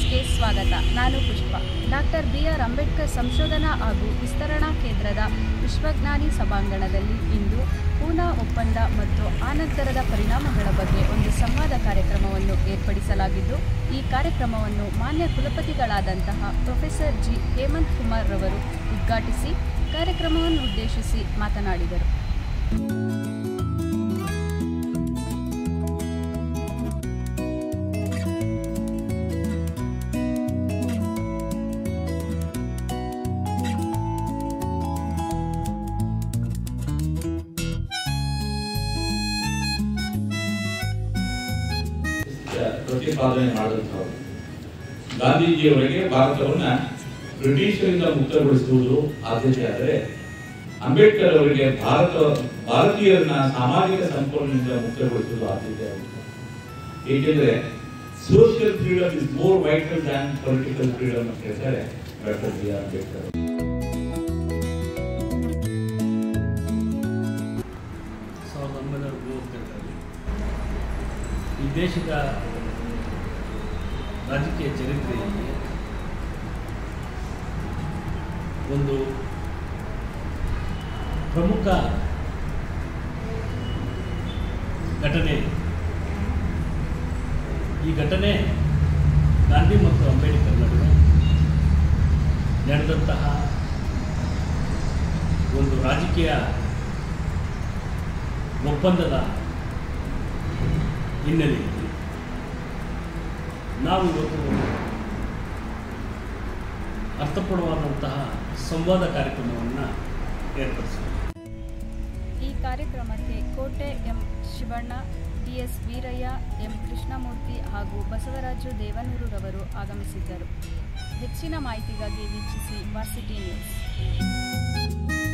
ನ್ಯೂಸ್ಗೆ ಸ್ವಾಗತ ನಾನು Pushpa doctor B R Ambedkar ಸಂಶೋಧನಾ ಹಾಗೂ ವಿಸ್ತರಣಾ ಕೇಂದ್ರದ ವಿಶ್ವಜ್ಞಾನಿ ಸಭಾಂಗಣದಲ್ಲಿ ಇಂದು ಪೂನಾ ಒಪ್ಪಂದ ಮತ್ತು ಆನಂತರದ ಪರಿಣಾಮಗಳ ಬಗ್ಗೆ ಒಂದು ಸಂವಾದ ಕಾರ್ಯಕ್ರಮವನ್ನು ಏರ್ಪಡಿಸಲಾಗಿದ್ದು ಈ ಕಾರ್ಯಕ್ರಮವನ್ನು ಮಾನ್ಯ ಕುಲಪತಿಗಳಾದಂತಹ ಪ್ರೊಫೆಸರ್ ಜಿ ಹೇಮಂತ್ ಕುಮಾರ್ ರವರು ಉದ್ಘಾಟಿಸಿ ಕಾರ್ಯಕ್ರಮವನ್ನು ಉದ್ದೇಶಿಸಿ ಮಾತನಾಡಿದರು ಪ್ರತಿಪಾದನೆ ಮಾಡಿದಂಥವ್ರು ಗಾಂಧೀಜಿಯವರಿಗೆ ಭಾರತವನ್ನ ಬ್ರಿಟಿಷರಿಂದ ಮುಕ್ತಗೊಳಿಸುವುದು ಆದ್ಯತೆ ಆದರೆ ಅಂಬೇಡ್ಕರ್ ಅವರಿಗೆ ಭಾರತ ಭಾರತೀಯರನ್ನ ಸಾಮಾಜಿಕ ಸಂಪೂರ್ಣದಿಂದ ಮುಕ್ತಗೊಳಿಸುವುದು ಆದ್ಯತೆ ಆಗುತ್ತೆ ಏಕೆಂದ್ರೆ social freedom is more vital than political freedom ಅಂತ ಹೇಳ್ತಾರೆ ಡಾಕ್ಟರ್ ಬಿ ಆರ್ ಅಂಬೇಡ್ಕರ್ ಅವರು. ಸಾವಿರದ ಒಂಬೈನೂರ ಮೂವತ್ತೆರಡರಲ್ಲಿ ಈ ದೇಶದ ರಾಜಕೀಯ ಚರಿತ್ರೆಯಲ್ಲಿ ಒಂದು ಪ್ರಮುಖ ಘಟನೆ ಈ ಘಟನೆ ಗಾಂಧಿ ಮತ್ತು ಅಂಬೇಡ್ಕರ್ ನಡುವೆ ನಡೆದಂತಹ ಒಂದು ರಾಜಕೀಯ ಒಪ್ಪಂದದ ಹಿನ್ನೆಲೆಯಲ್ಲಿ ನಾವು ಇವತ್ತು ಅರ್ಥಪೂರ್ಣವಾದಂತಹ ಸಂವಾದ ಕಾರ್ಯಕ್ರಮವನ್ನು ಏರ್ಪಡಿಸಿದ್ದೇವೆ ಈ ಕಾರ್ಯಕ್ರಮಕ್ಕೆ Kote M Shivanna DS Veeraiah M Krishnamurthy ಹಾಗೂ ಬಸವರಾಜು ದೇವನೂರುರವರು ಆಗಮಿಸಿದ್ದರು ಹೆಚ್ಚಿನ ಮಾಹಿತಿಗಾಗಿ ವೀಕ್ಷಿಸಿ ವಾಸಿಟಿ ನ್ಯೂಸ್